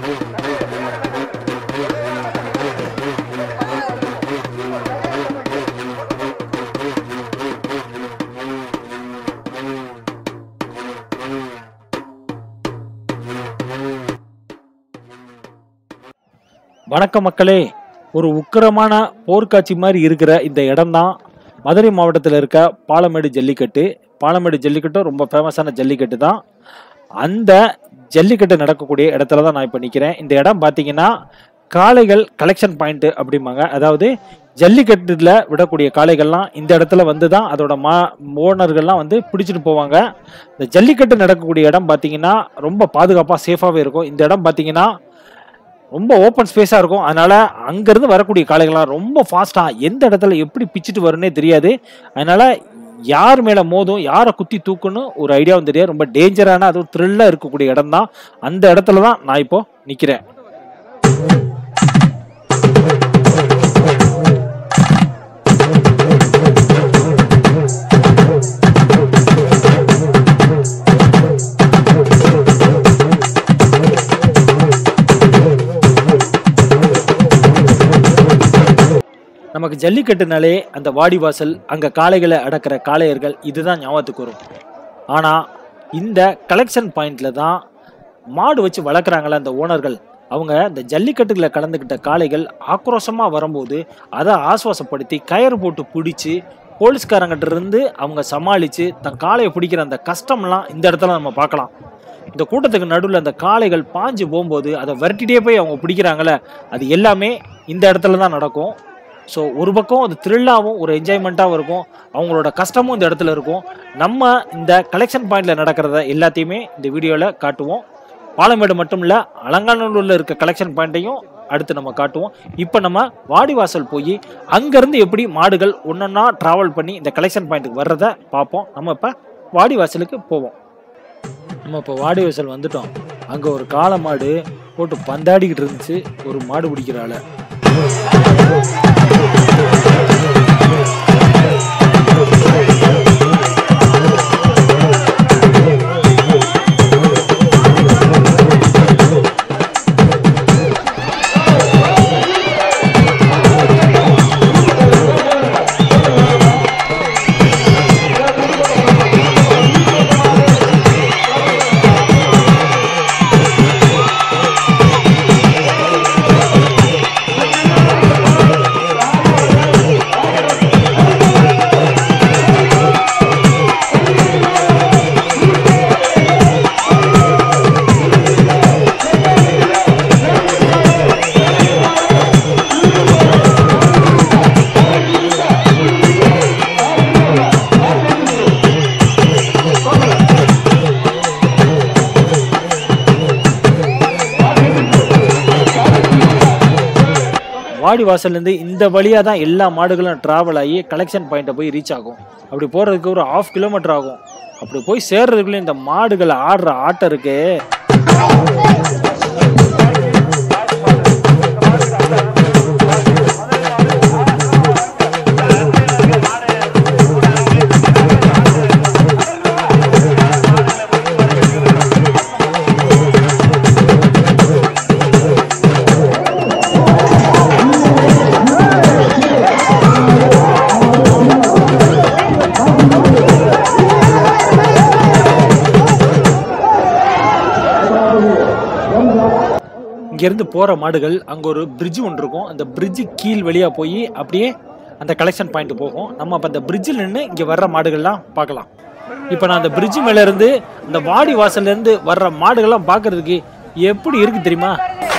வணக்கம் மக்களே ஒரு உக்கிரமான போர்க்காட்சி மாதிரி இருக்கிற இந்த இடம்தான் மதுரை மாவட்டத்தில் இருக்க பாலமேடு ஜல்லிக்கட்டு பாலமேடு ஜல்லிக்கட்டும் ரொம்ப ஃபேமஸான ஜல்லிக்கட்டு தான் அந்த ஜல்லிக்கட்டு நடக்கக்கூடிய இடத்துல தான் நான் இப்போ நிற்கிறேன் இந்த இடம் பார்த்தீங்கன்னா காளைகள் கலெக்ஷன் பாயிண்ட் அப்படிம்பாங்க அதாவது ஜல்லிக்கட்டுல விடக்கூடிய காளைகள்லாம் இந்த இடத்துல வந்து தான் அதோட மா ஓனர்கள்லாம் வந்து பிடிச்சிட்டு போவாங்க இந்த ஜல்லிக்கட்டு நடக்கக்கூடிய இடம் பார்த்தீங்கன்னா ரொம்ப பாதுகாப்பாக சேஃபாகவே இருக்கும் இந்த இடம் பார்த்தீங்கன்னா ரொம்ப ஓப்பன் ஸ்பேஸாக இருக்கும் அதனால அங்கேருந்து வரக்கூடிய காளைகள்லாம் ரொம்ப ஃபாஸ்ட்டாக எந்த இடத்துல எப்படி பிச்சுட்டு வரும்னே தெரியாது அதனால யார் மேலே மோதும் யாரை குத்தி தூக்குன்னு ஒரு ஐடியாவும் தெரியாது ரொம்ப டேஞ்சரான அதுவும் த்ரில்லாக இருக்கக்கூடிய இடம் தான் அந்த இடத்துல தான் நான் இப்போ நிற்கிறேன் நமக்கு ஜல்லிக்கட்டுனாலே அந்த வாடிவாசல் அங்கே காளைகளை அடக்கிற காளையர்கள் இதுதான் ஞாபகத்துக்கு வரும் ஆனால் இந்த கலெக்ஷன் பாயிண்ட்ல தான் மாடு வச்சு வளர்க்குறாங்களே அந்த ஓனர்கள் அவங்க இந்த ஜல்லிக்கட்டுகளை கலந்துக்கிட்ட காளைகள் ஆக்ரோஷமாக வரும்போது அதை ஆசுவாசப்படுத்தி கயிறு போட்டு பிடிச்சி போலீஸ்காரங்கிட்ட இருந்து அவங்க சமாளித்து தன் காளையை பிடிக்கிற அந்த கஷ்டம்லாம் இந்த இடத்துல நம்ம பார்க்கலாம் இந்த கூட்டத்துக்கு நடுவில் அந்த காளைகள் பாஞ்சு போகும்போது அதை விரட்டிட்டே போய் அவங்க பிடிக்கிறாங்களே அது எல்லாமே இந்த இடத்துல தான் நடக்கும் ஸோ ஒரு பக்கம் அது த்ரில்லாகவும் ஒரு என்ஜாய்மெண்ட்டாகவும் இருக்கும் அவங்களோட கஷ்டமும் இந்த இடத்துல இருக்கும் நம்ம இந்த கலெக்ஷன் பாயிண்டில் நடக்கிறத எல்லாத்தையுமே இந்த வீடியோவில் காட்டுவோம் பாலமேடு மட்டும் இல்லை அலங்காநல்லூரில் இருக்க கலெக்ஷன் பாயிண்ட்டையும் அடுத்து நம்ம காட்டுவோம் இப்போ நம்ம வாடிவாசல் போய் அங்கேருந்து எப்படி மாடுகள் ஒன்றொன்னா ட்ராவல் பண்ணி இந்த கலெக்ஷன் பாயிண்ட்டுக்கு வர்றதை பார்ப்போம் நம்ம இப்போ வாடிவாசலுக்கு போவோம் நம்ம இப்போ வாடிவாசல் வந்துட்டோம் அங்கே ஒரு காளை மாடு போட்டு பந்தாடிக்கிட்டு இருந்துச்சு ஒரு மாடு பிடிக்கிற ஆளை வாடி வாசல்லேருந்து இந்த வழியாக தான் எல்லா மாடுகளும் ட்ராவல் ஆகி கலெக்ஷன் பாயிண்ட்டை போய் ரீச் ஆகும் அப்படி போகிறதுக்கு ஒரு ஆஃப் கிலோமீட்டர் ஆகும் அப்படி போய் சேர்றதுக்குள்ளே இந்த மாடுகளை ஆடுற ஆட்டம் இருக்கு இங்கேருந்து போகிற மாடுகள் அங்கே ஒரு பிரிட்ஜ் ஒன்று இருக்கும் அந்த பிரிட்ஜு கீழ் வழியாக போய் அப்படியே அந்த கலெக்ஷன் பாயிண்ட் போகும் நம்ம அப்போ அந்த பிரிட்ஜில் நின்று இங்கே வர்ற மாடுகள்லாம் பார்க்கலாம் இப்போ நான் அந்த பிரிட்ஜு மேலே இருந்து அந்த வாடி வாசல்லேருந்து வர்ற மாடுகள்லாம் பார்க்கறதுக்கு எப்படி இருக்கு தெரியுமா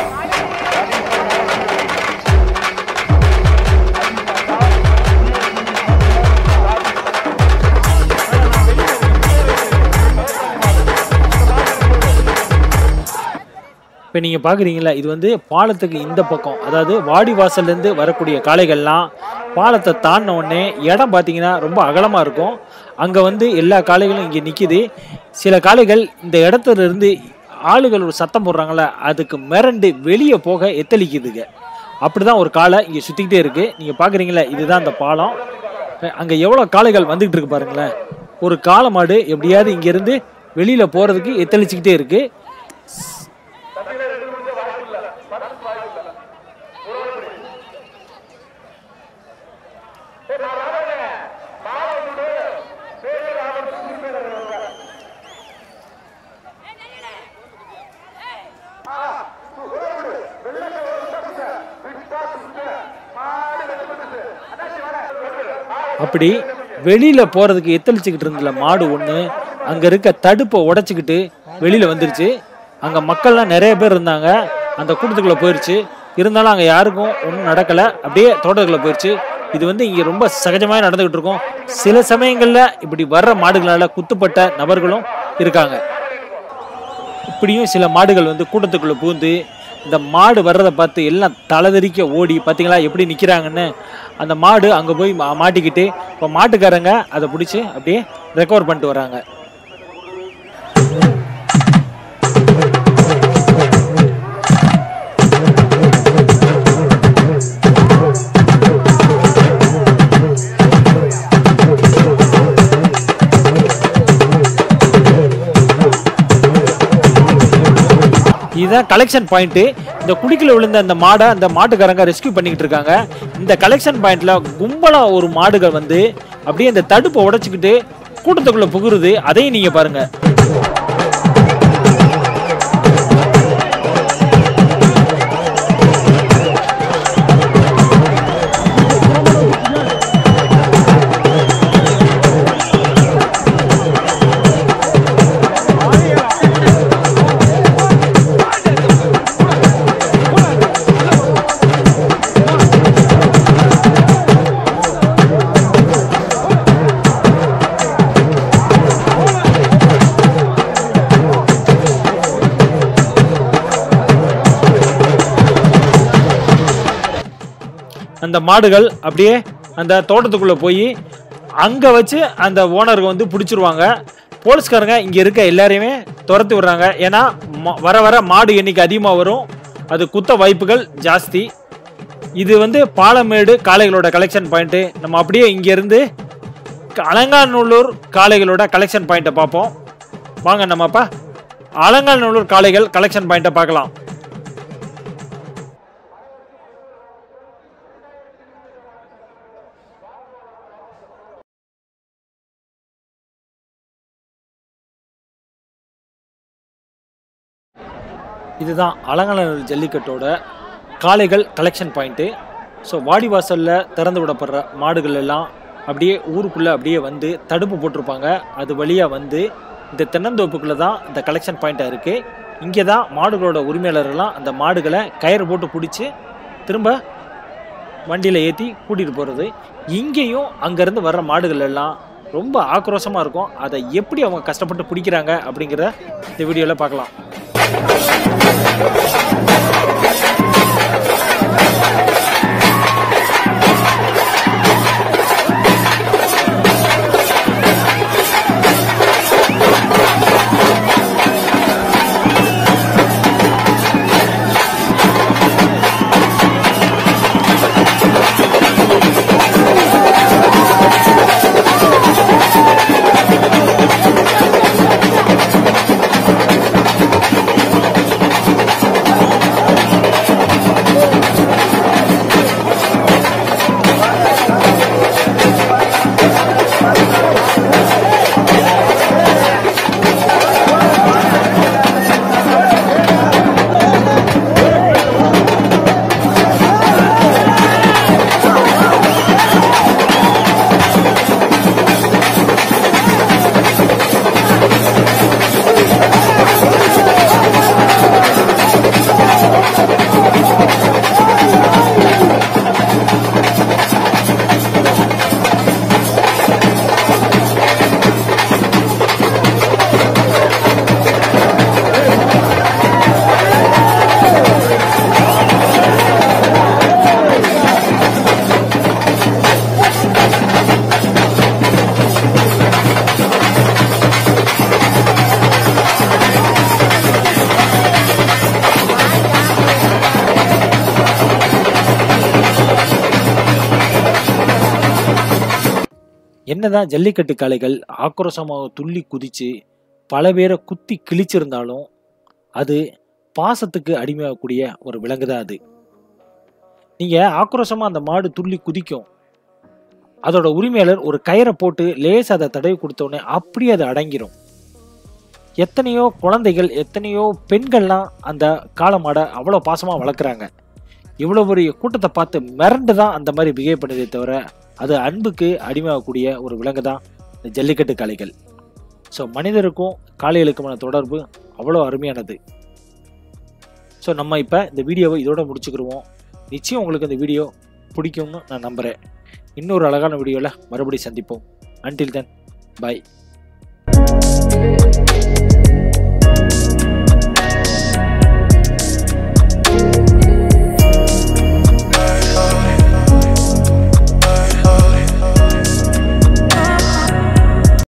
இப்போ நீங்கள் பார்க்குறீங்களா இது வந்து பாலத்துக்கு இந்த பக்கம் அதாவது வாடி வாசல்லேருந்து வரக்கூடிய காளைகள்லாம் பாலத்தை தாண்டின உடனே இடம் பார்த்தீங்கன்னா ரொம்ப அகலமாக இருக்கும் அங்கே வந்து எல்லா காளைகளும் இங்கே நிற்கிது சில காளைகள் இந்த இடத்துல இருந்து ஆளுகள் ஒரு சத்தம் போடுறாங்களே அதுக்கு மிரண்டு வெளியே போக எத்தளிக்குதுங்க அப்படி தான் ஒரு காளை இங்கே சுற்றிக்கிட்டே இருக்குது நீங்கள் பார்க்குறீங்களா இதுதான் அந்த பாலம் அங்கே எவ்வளோ காளைகள் வந்துக்கிட்டு இருக்கு பாருங்களேன் ஒரு காளை மாடு எப்படியாவது இங்கேருந்து வெளியில் போகிறதுக்கு எத்தளிச்சுக்கிட்டே இருக்குது அப்படி வெளியில போறதுக்கு எத்தளிச்சுக்கிட்டு இருந்தல மாடு ஒண்ணு அங்க இருக்க தடுப்பை உடைச்சுக்கிட்டு வெளியில வந்துருச்சு அங்க மக்கள்லாம் நிறைய பேர் இருந்தாங்க அந்த கூட்டத்துக்குள்ள போயிருச்சு இருந்தாலும் அங்க யாருக்கும் ஒன்றும் நடக்கல அப்படியே தோட்டத்துக்குள்ள போயிருச்சு இது வந்து இங்க ரொம்ப சகஜமாக நடந்துகிட்டு இருக்கும் சில சமயங்கள்ல இப்படி வர்ற மாடுகளால குத்துப்பட்ட நபர்களும் இருக்காங்க இப்படியும் சில மாடுகள் வந்து கூட்டத்துக்குள்ள பூந்து இந்த மாடு வர்றதை பார்த்து எல்லாம் தலைதெறிக்க ஓடி பார்த்தீங்களா எப்படி நிற்கிறாங்கன்னு அந்த மாடு அங்கே போய் மா- மாட்டிக்கிட்டு இப்போ மாட்டுக்காரங்க அதை பிடிச்சி அப்படியே ரெக்கவர் பண்ணிட்டு வராங்க இதுதான் கலெக்ஷன் பாயிண்ட் இந்த குடிக்கல விழுந்த அந்த மாடை அந்த மாட்டுக்காரங்க ரெஸ்கியூ பண்ணிக்கிட்டு இருக்காங்க இந்த கலெக்ஷன் பாயிண்ட்ல கும்பலா ஒரு மாடுகள் வந்து அப்படியே இந்த தடுப்பை உடைச்சுக்கிட்டு கூட்டத்துக்குள்ள புகுருது அதையும் நீங்க பாருங்க அந்த மாடுகள் அப்படியே அந்த தோட்டத்துக்குள்ள போய் அங்க வச்சு அந்த ஓனருக்கு வந்து பிடிச்சிருவாங்க போலீஸ்காரங்க இங்க இருக்க எல்லாரையுமே துரத்தி விடுறாங்க ஏன்னா ம- வர வர மாடு எண்ணிக்கை அதிகமாக வரும் அது குத்த வாய்ப்புகள் ஜாஸ்தி இது வந்து பாலமேடு காளைகளோட கலெக்ஷன் பாயிண்ட்டு நம்ம அப்படியே இங்கேருந்து அலங்காநல்லூர் காளைகளோட கலெக்ஷன் பாயிண்ட்டை பார்ப்போம் வாங்க நம்ம அப்போ அலங்காநல்லூர் காளைகள் கலெக்ஷன் பாயிண்ட்டை பார்க்கலாம் இதுதான் அலங்காநல்லூர் ஜல்லிக்கட்டோட காளைகள் கலெக்ஷன் பாயிண்ட்டு ஸோ வாடிவாசலில் திறந்து விடப்படுற மாடுகள் எல்லாம் அப்படியே ஊருக்குள்ளே அப்படியே வந்து தடுப்பு போட்டிருப்பாங்க அது வழியாக வந்து இந்த தென்னந்தோப்புக்குள்ளே தான் இந்த கலெக்ஷன் பாயிண்ட்டாக இருக்குது இங்கே தான் மாடுகளோட உரிமையாளர்கள்லாம் அந்த மாடுகளை கயிறு போட்டு பிடிச்சி திரும்ப வண்டியில் ஏற்றி கூட்டிகிட்டு போகிறது இங்கேயும் அங்கேருந்து வர்ற மாடுகள் எல்லாம் ரொம்ப ஆக்ரோஷமாக இருக்கும் அதை எப்படி அவங்க கஷ்டப்பட்டு பிடிக்கிறாங்க அப்படிங்கிறத இந்த வீடியோவில் பார்க்கலாம் என்னதான் ஜல்லிக்கட்டு காளைகள் ஆக்ரோஷமாக துள்ளி குதிச்சு பல பேரை குத்தி கிழிச்சிருந்தாலும் அது பாசத்துக்கு அடிமையாகக்கூடிய ஒரு விலங்கு தான் அது நீங்க ஆக்ரோஷமா அந்த மாடு துள்ளி குதிக்கும் அதோட உரிமையாளர் ஒரு கயிறை போட்டு லேசா அதை தடவி கொடுத்த உடனே அப்படியே அது அடங்கிரும் எத்தனையோ குழந்தைகள் எத்தனையோ பெண்கள்லாம் அந்த காளை மாடை அவ்வளோ பாசமா வளர்க்குறாங்க இவ்வளோ பெரிய கூட்டத்தை பார்த்து மிரண்டு தான் அந்த மாதிரி பிஹேவ் பண்ணுதே தவிர அது அன்புக்கு அடிமையாகக்கூடிய ஒரு விலங்கு தான் இந்த ஜல்லிக்கட்டு காளைகள் ஸோ மனிதருக்கும் காளைகளுக்குமான தொடர்பு அவ்வளோ அருமையானது ஸோ நம்ம இப்போ இந்த வீடியோவை இதோட முடிச்சுக்கிருவோம் நிச்சயம் உங்களுக்கு இந்த வீடியோ பிடிக்கும்னு நான் நம்புகிறேன் இன்னொரு அழகான வீடியோவில் மறுபடியும் சந்திப்போம் அன்டில் தென் பை